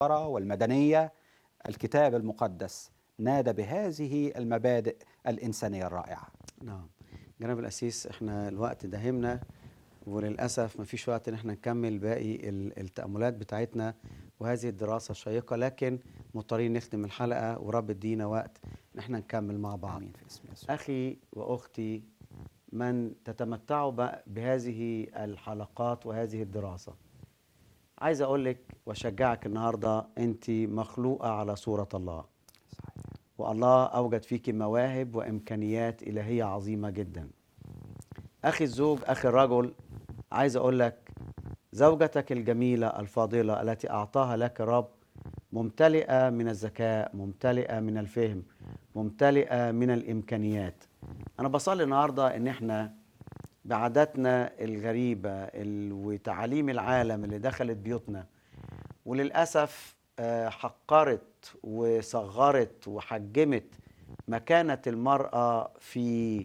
والمدنية الكتاب المقدس نادى بهذه المبادئ الإنسانية الرائعة نعم جناب الأسيس احنا الوقت داهمنا وللأسف ما فيش وقت ان احنا نكمل باقي ال- التأملات بتاعتنا وهذه الدراسة الشيقة لكن مضطرين نختم الحلقة ورب ادينا وقت ان احنا نكمل مع بعض آمين في اسم يسوع أخي وأختي من تتمتعوا ب- بهذه الحلقات وهذه الدراسة عايز أقول لك وأشجعك النهاردة أنت مخلوقة على صورة الله صحيح. والله أوجد فيك مواهب وإمكانيات إلهية عظيمة جدا أخي الزوج أخي الرجل عايز أقول لك زوجتك الجميلة الفاضلة التي أعطاها لك الرب ممتلئة من الذكاء ممتلئة من الفهم ممتلئة من الإمكانيات أنا بصلي النهاردة إن إحنا بعاداتنا الغريبة ال- وتعاليم العالم اللي دخلت بيوتنا وللأسف آه، حقرت وصغرت وحجمت مكانة المرأة في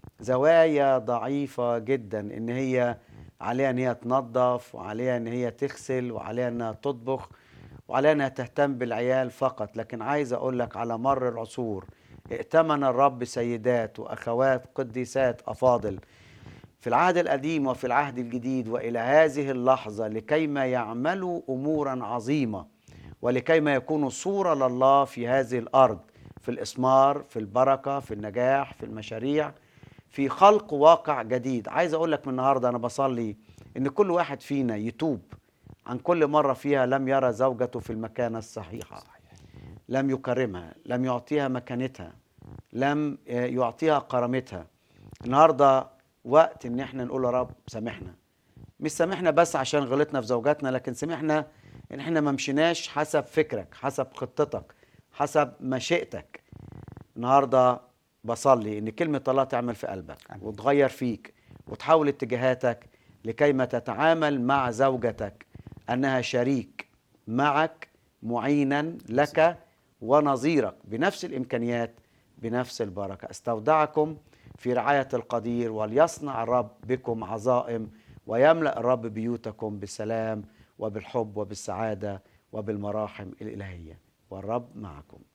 زوايا ضعيفة جدا إن هي عليها إن هي تنظف وعليها إن هي تغسل وعليها إنها تطبخ وعليها إنها تهتم بالعيال فقط لكن عايز أقول لك على مر العصور ائتمن الرب سيدات وأخوات قديسات أفاضل في العهد القديم وفي العهد الجديد والى هذه اللحظه لكيما يعملوا امورا عظيمه ولكيما يكونوا صوره لله في هذه الارض في الاسمار في البركه في النجاح في المشاريع في خلق واقع جديد عايز اقول لك من النهارده انا بصلي ان كل واحد فينا يتوب عن كل مره فيها لم يرى زوجته في المكانه الصحيحه صحيح. لم يكرمها لم يعطيها مكانتها لم آه، يعطيها كرامتها النهارده وقت ان احنا نقول يا رب سامحنا مش سامحنا بس عشان غلطنا في زوجاتنا لكن سامحنا ان احنا ما مشيناش حسب فكرك حسب خطتك حسب مشيئتك النهارده بصلي ان كلمه الله تعمل في قلبك آمين. وتغير فيك وتحول اتجاهاتك لكيما تتعامل مع زوجتك انها شريك معك معينا لك ونظيرك بنفس الامكانيات بنفس البركه استودعكم في رعايه القدير وليصنع الرب بكم عظائم ويملا الرب بيوتكم بالسلام وبالحب وبالسعاده وبالمراحم الالهيه والرب معكم